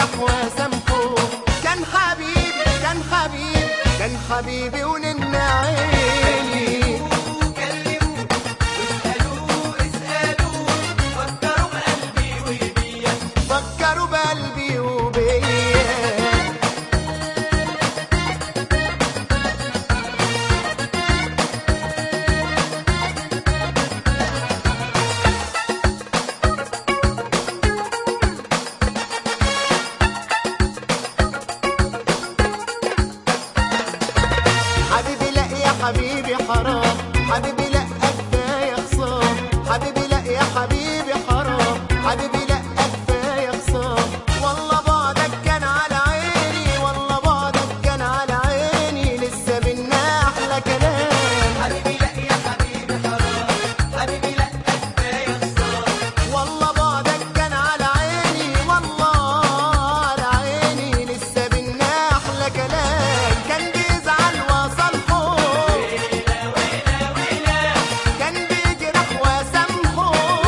بيجرح وسامحه كان حبيبي كان حبيبي كان حبيبي ونن عيني كلموه واسألوه اسألوه فكروا بقلبي وبيا فكروا بقلبي وبيا حبيبي لا يا حبيبي حرام حبيبي لا كفايه خصام حبيبي لا يا حبيبي حرام حبيبي لا كفايه خصام والله بعدك كان على عيني والله بعدك كان على عيني لسه بينا احلى كلام حبيبي لا يا حبيبي حرام حبيبي لا كفاية خسارة والله بعدك كان على عيني والله على عيني لسه بينا احلى كلام كان بيزعل وصالحه كان بيجرح وسامحه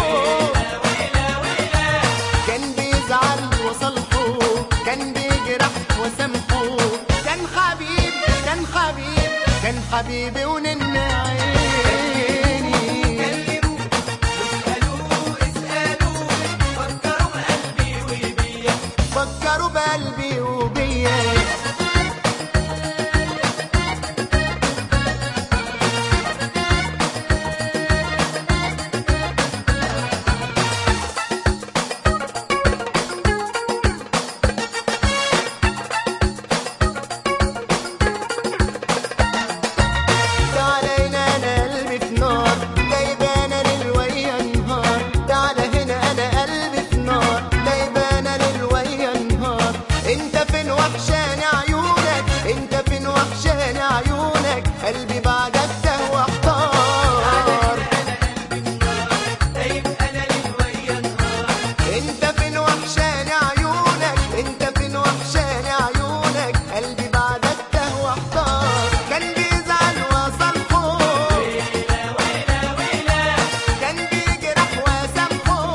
كان بيزعل وصالحه كان بيجرح وسامحه كان حبيبي كان حبيبي كان حبيبي ونن عيني كلموه واسألوه اسألوه فكروا بقلبي وبيا فكروا بقلبي وبيا تعالى هنا انا قلبي في نار جايبه انا للويا نهار تعالى هنا انا قلبي في نار جايبه انا للويا نهار انت فين وحشاني عيونك انت فين وحشاني عيونك قلبي بعدك تهوى احتار طيب أنا للويا نهار انت فين وحشاني عيونك انت فين وحشاني عيونك قلبي بعدك تهوى احتار كان بيزعل وصالحه كان بيجرح وسامحه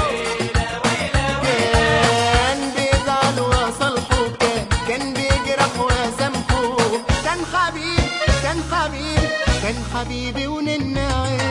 كان بيزعل وصالحه كان كان بيجرح وسامحه كان حبيبي كان حبيبي كان حبيبي ونن عيني